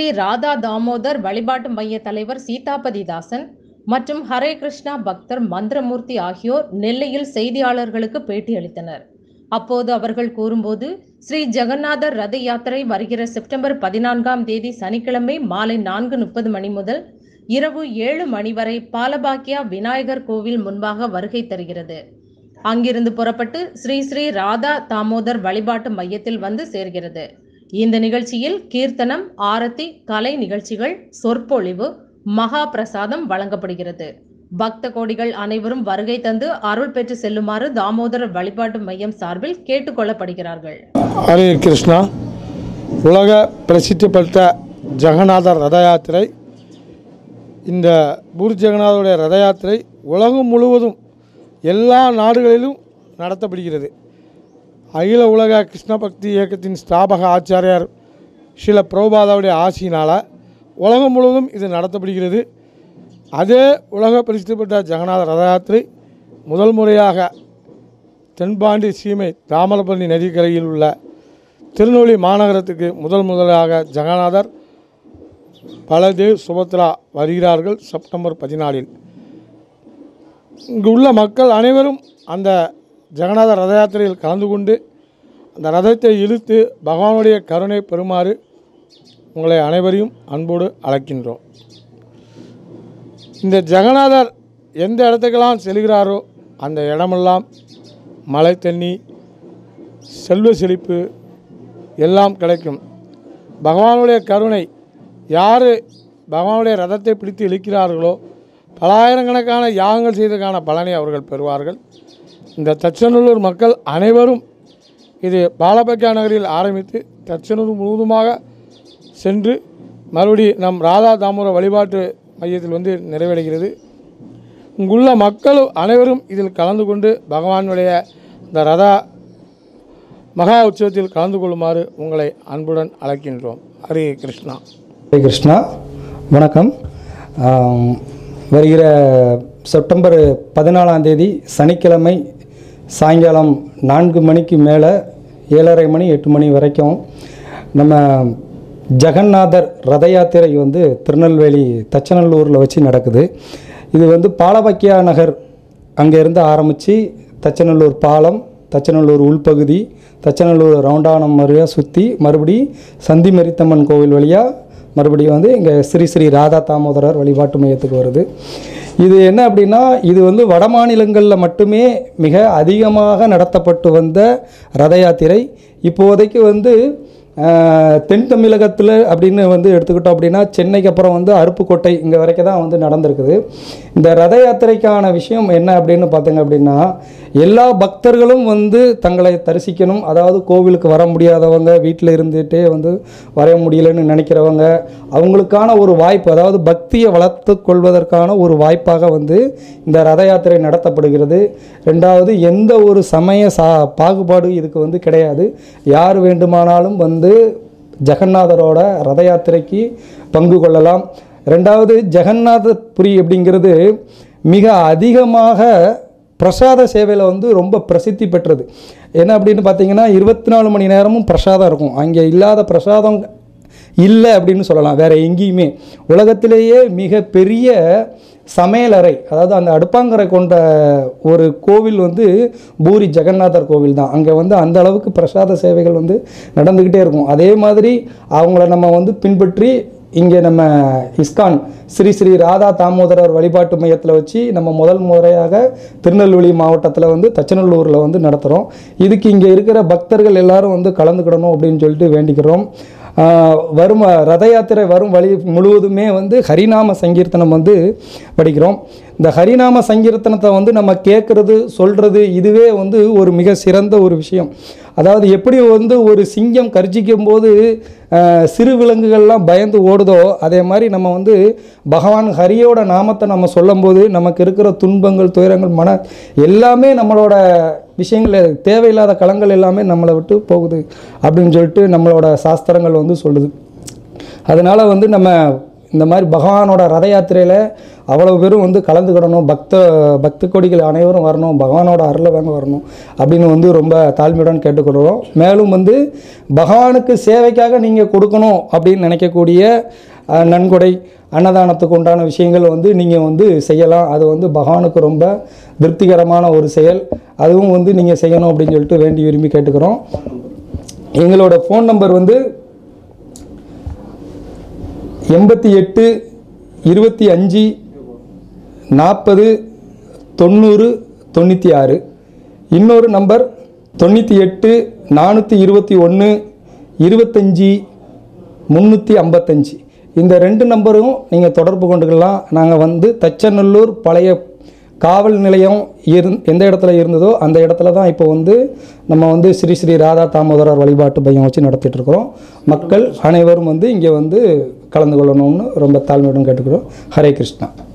ராதா தாமோதர் வழிபாட்டு மைய தலைவர் சீதாபதி தாசன் மற்றும் ஹரே கிருஷ்ணா பக்தர் மந்திரமூர்த்தி ஆகியோர் நெல்லையில் செய்தியாளர்களுக்கு பேட்டியளித்தனர் அப்போது அவர்கள் கூறும்போது ஸ்ரீ ஜெகநாதர் ரத யாத்திரை வருகிற செப்டம்பர் பதினான்காம் தேதி சனிக்கிழமை மாலை நான்கு முப்பது மணி முதல் இரவு ஏழு மணி வரை பாலபாக்கியா விநாயகர் கோவில் முன்பாக வருகை தருகிறது அங்கிருந்து புறப்பட்டு ஸ்ரீ ஸ்ரீ ராதா தாமோதர் வழிபாட்டு மையத்தில் வந்து சேர்கிறது இந்த நிகழ்ச்சியில் கீர்த்தனம் ஆரத்தி கலை நிகழ்ச்சிகள் சொற்பொழிவு மகா பிரசாதம் வழங்கப்படுகிறது பக்த கோடிகள் அனைவரும் வருகை தந்து அருள் பெற்று செல்லுமாறு தாமோதர வழிபாட்டு மையம் சார்பில் கேட்டுக்கொள்ளப்படுகிறார்கள் ஹரே கிருஷ்ணா உலக பிரசித்தி பெற்ற ஜெகநாதர் ரத யாத்திரை இந்த பூரி ஜெகநாதருடைய ரத யாத்திரை உலகம் முழுவதும் எல்லா நாடுகளிலும் நடத்தப்படுகிறது அகில உலக கிருஷ்ண பக்தி இயக்கத்தின் ஸ்தாபக ஆச்சாரியார் ஸ்ரீல பிரபுபாதாவுடைய ஆசியினால் உலகம் முழுவதும் இது நடத்தப்படுகிறது அதே உலக பிரசித்தி பெற்ற ஜெகநாதர் ரத யாத்திரை முதல் முறையாக தென்பாண்டி சீமை தாமிரபரணி நதிக்கரையில் உள்ள திருநெல்வேலி மாநகரத்துக்கு முதல் முதலாக ஜெகநாதர் பலதேவ் சுபத்ரா வருகிறார்கள் செப்டம்பர் பதினாலில் இங்கு உள்ள மக்கள் அனைவரும் அந்த ஜெகநாதர் ரத யாத்திரையில் கலந்து கொண்டு அந்த ரதத்தை இழுத்து பகவானுடைய கருணை பெறுமாறு உங்களை அனைவரையும் அன்போடு அழைக்கின்றோம் இந்த ஜெகநாதர் எந்த இடத்துக்கெல்லாம் செல்கிறாரோ அந்த இடமெல்லாம் மழை தண்ணி செல்வ செழிப்பு எல்லாம் கிடைக்கும் பகவானுடைய கருணை யார் பகவானுடைய ரதத்தை பிடித்து இழுக்கிறார்களோ பலாயிரக்கணக்கான யாகங்கள் செய்ததற்கான பலனை அவர்கள் பெறுவார்கள் இந்த தச்சநல்லூர் மக்கள் அனைவரும் இது பாலபக்கியா நகரில் ஆரம்பித்து தச்சனூர் முழுவதுமாக சென்று மறுபடி நம் ராதா தாமோர வழிபாட்டு மையத்தில் வந்து நிறைவடைகிறது இங்குள்ள மக்கள் அனைவரும் இதில் கலந்து கொண்டு பகவானுடைய இந்த ரதா மகா உற்சவத்தில் கலந்து கொள்ளுமாறு உங்களை அன்புடன் அழைக்கின்றோம் ஹரே கிருஷ்ணா ஹரே கிருஷ்ணா வணக்கம் ஆம், வருகிற செப்டம்பர் பதினாலாம் தேதி சனிக்கிழமை சாயங்காலம் நான்கு மணிக்கு மேலே ஏழரை மணி எட்டு மணி வரைக்கும் நம்ம ஜெகநாதர் ரத யாத்திரை வந்து திருநெல்வேலி தச்சநல்லூரில் வச்சு நடக்குது இது வந்து பாலபக்கியா நகர் அங்கேருந்து ஆரம்பித்து தச்சநல்லூர் பாலம் தச்சநல்லூர் உள்பகுதி தச்சநல்லூர் ரவுண்டானம் வழியாக சுற்றி மறுபடி சந்தி மரித்தம்மன் கோவில் வழியாக மறுபடியும் வந்து இங்கே ஸ்ரீ ஸ்ரீ ராதா தாமோதரர் வழிபாட்டு மையத்துக்கு வருது இது என்ன அப்படின்னா இது வந்து வட மாநிலங்களில் மட்டுமே மிக அதிகமாக நடத்தப்பட்டு வந்த ரத யாத்திரை இப்போதைக்கு வந்து ஆஹ், தென் தமிழகத்தில் அப்படின்னு வந்து எடுத்துக்கிட்டோம் அப்படின்னா சென்னைக்கு அப்புறம் வந்து அருப்புக்கோட்டை இங்கே வரைக்கும் தான் வந்து நடந்திருக்குது இந்த ரத யாத்திரைக்கான விஷயம் என்ன அப்படின்னு பார்த்தீங்க அப்படின்னா எல்லா பக்தர்களும் வந்து தங்களை தரிசிக்கணும் அதாவது கோவிலுக்கு வர முடியாதவங்க வீட்டில் இருந்துகிட்டே வந்து வர முடியலன்னு நினைக்கிறவங்க அவங்களுக்கான ஒரு வாய்ப்பு அதாவது பக்தியை வளர்த்து கொள்வதற்கான ஒரு வாய்ப்பாக வந்து இந்த ரத யாத்திரை நடத்தப்படுகிறது ரெண்டாவது எந்த ஒரு சமய சா பாகுபாடு இதுக்கு வந்து கிடையாது யார் வேண்டுமானாலும் வந்து ஜெகநாதரோட ரத யாத்திரைக்கு பங்கு கொள்ளலாம் ரெண்டாவது ஜெகநாதபுரி அப்படிங்கிறது மிக அதிகமாக பிரசாத சேவையில் வந்து ரொம்ப பிரசித்தி பெற்றது என்ன அப்படின்னு பார்த்தீங்கன்னா இருபத்தி நாலு மணி நேரமும் பிரசாதம் இருக்கும் அங்கே இல்லாத பிரசாதம் இல்லை அப்படின்னு சொல்லலாம் வேற எங்கேயுமே உலகத்திலேயே மிக பெரிய சமையலறை அதாவது அந்த அடுப்பாங்கரை கொண்ட ஒரு கோவில் வந்து பூரி ஜெகநாதர் கோவில் தான் அங்கே வந்து அந்த அளவுக்கு பிரசாத சேவைகள் வந்து நடந்துக்கிட்டே இருக்கும் அதே மாதிரி அவங்கள நம்ம வந்து பின்பற்றி இங்கே நம்ம இஸ்கான் ஸ்ரீ ஸ்ரீ ராதா தாமோதரர் வழிபாட்டு மையத்தில் வச்சு நம்ம முதல் முறையாக திருநெல்வேலி மாவட்டத்தில் வந்து தச்சநல்லூரில் வந்து நடத்துகிறோம் இதுக்கு இங்கே இருக்கிற பக்தர்கள் எல்லாரும் வந்து கலந்துக்கிடணும் அப்படின்னு சொல்லிட்டு வேண்டிக்கிறோம் ஆஹ் வரும் ரத யாத்திரை வரும் வழி முழுவதுமே வந்து ஹரிநாம சங்கீர்த்தனம் வந்து படிக்கிறோம் இந்த ஹரிநாம சங்கீர்த்தனத்தை வந்து நம்ம கேட்குறது சொல்கிறது இதுவே வந்து ஒரு மிக சிறந்த ஒரு விஷயம் அதாவது எப்படி வந்து ஒரு சிங்கம் கர்ஜிக்கும் போது ஆஹ் சிறு விலங்குகள்லாம் பயந்து ஓடுதோ அதே மாதிரி நம்ம வந்து பகவான் ஹரியோட நாமத்தை நம்ம சொல்லும்போது நமக்கு இருக்கிற துன்பங்கள் துயரங்கள் மன எல்லாமே நம்மளோட விஷயங்கள் தேவையில்லாத களங்கள் எல்லாமே நம்மளை விட்டு போகுது அப்படின்னு சொல்லிட்டு நம்மளோட சாஸ்திரங்கள் வந்து சொல்லுது அதனால் வந்து நம்ம இந்த மாதிரி பகவானோட ரத யாத்திரையில் அவ்வளவு பேரும் வந்து கலந்துக்கிடணும் பக்த பக்த கொடிகள் அனைவரும் வரணும் பகவானோட அருளை வாங்க வரணும் அப்படின்னு வந்து ரொம்ப தாழ்மையுடன் கேட்டுக்கொள்கிறோம் மேலும் வந்து பகவானுக்கு சேவைக்காக நீங்கள் கொடுக்கணும் அப்படின்னு நினைக்கக்கூடிய அஹ், நன்கொடை அன்னதானத்துக்கு உண்டான விஷயங்கள் வந்து நீங்கள் வந்து செய்யலாம் அது வந்து பகவானுக்கு ரொம்ப திருப்திகரமான ஒரு செயல் அதுவும் வந்து நீங்கள் செய்யணும் அப்படின்னு சொல்லிட்டு வேண்டி விரும்பி கேட்டுக்கிறோம் எங்களோட ஃபோன் நம்பர் வந்து எண்பத்தி எட்டு இருபத்தி அஞ்சு நாற்பது தொண்ணூறு தொண்ணூற்றி ஆறு இன்னொரு நம்பர் தொண்ணூற்றி எட்டு நானூற்றி இருபத்தி ஒன்று இருபத்தஞ்சி முந்நூற்றி ஐம்பத்தஞ்சு இந்த ரெண்டு நம்பரும் நீங்கள் தொடர்பு கொண்டுக்கலாம் நாங்கள் வந்து தச்சநல்லூர் பழைய காவல் நிலையம் இருந் எந்த இடத்துல இருந்ததோ அந்த இடத்துல தான் இப்போ வந்து நம்ம வந்து ஸ்ரீ ஸ்ரீ ராதா தாமோதரர் வழிபாட்டு பையன் வச்சு நடத்திட்டு இருக்கிறோம் மக்கள் அனைவரும் வந்து இங்கே வந்து கலந்து கொள்ளணும்னு ரொம்ப தாழ்மையுடன் கேட்டுக்கிறோம் ஹரே கிருஷ்ணா